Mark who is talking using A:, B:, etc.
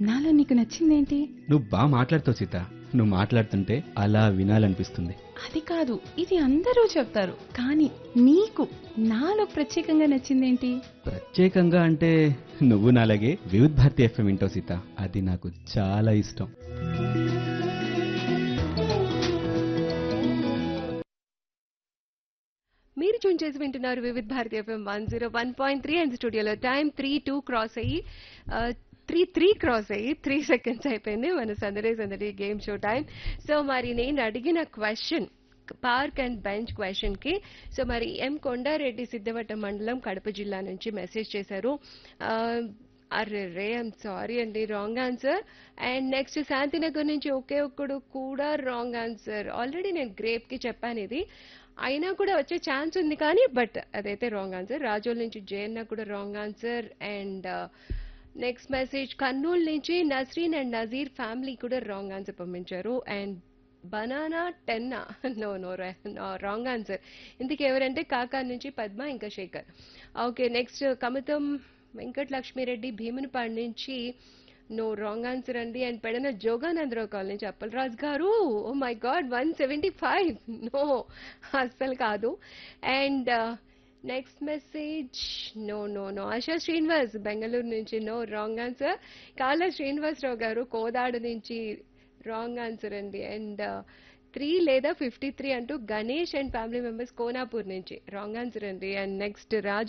A: నాలో నీకు నచ్చిందేంటి
B: నువ్వు బాగా మాట్లాడుతావు సీత నువ్వు మాట్లాడుతుంటే అలా వినాలనిపిస్తుంది
A: అది కాదు ఇది అందరూ చెప్తారు కానీ నీకు నాలో ప్రత్యేకంగా నచ్చిందేంటి
B: ప్రత్యేకంగా అంటే నువ్వు నాలాగే వివిధ్ భారతి ఎఫ్ఎం వింటావు సీత అది నాకు చాలా ఇష్టం
C: మీరు చూన్ చేసి వింటున్నారు Vividh Bharati FM one zero one point three and స్టూడియోలో టైం త్రీ టూ క్రాస్ అయ్యి త్రీ త్రీ క్రాస్ అయ్యి త్రీ సెకండ్స్ అయిపోయింది మన సందడే సందడి గేమ్ షో టైం సో మరి నేను అడిగిన question park and bench question కి సో మరి ఎం కొండారెడ్డి సిద్ధవటం మండలం కడప జిల్లా నుంచి మెసేజ్ చేశారు ఆ, అరే రే ఐమ్ సారీ అండి wrong answer and next Shantinagar నుంచి ఒకే ఒక్కడు కూడా రాంగ్ ఆన్సర్ ఆల్రెడీ నేను గ్రేప్ కి చెప్పాను ఇది అయినా కూడా వచ్చే ఛాన్స్ ఉంది కానీ బట్ అదైతే రాంగ్ ఆన్సర్ రాజోల్ నుంచి జయన్న కూడా wrong answer and next message Kurnool నుంచి నస్రీన్ అండ్ నజీర్ ఫ్యామిలీ కూడా రాంగ్ ఆన్సర్ పంపించారు అండ్ బనానా టెన్నా నో నో రాంగ్ ఆన్సర్ ఇందుకు ఎవరంటే కాకా నుంచి పద్మ ఇంకా శేఖర్ ఓకే నెక్స్ట్ కమితం వెంకట లక్ష్మీరెడ్డి భీమునిపాడు నుంచి నో రాంగ్ ఆన్సర్ అండి అండ్ పెడన జోగానందరావు కాల్ నుంచి అప్పలరాజ్ గారు oh my God one seventy five no అస్సలు కాదు and next message no no no Asha Srinivas Bengaluru నుంచి no wrong answer Kalla Srinivasarao గారు కోదాడు నుంచి రాంగ్ ఆన్సర్ అండి అండ్ త్రీ లేదా ఫిఫ్టీ త్రీ అంటూ Ganesh and family members Konapur నుంచి రాంగ్ ఆన్సర్ అండి అండ్ నెక్స్ట్ రాజు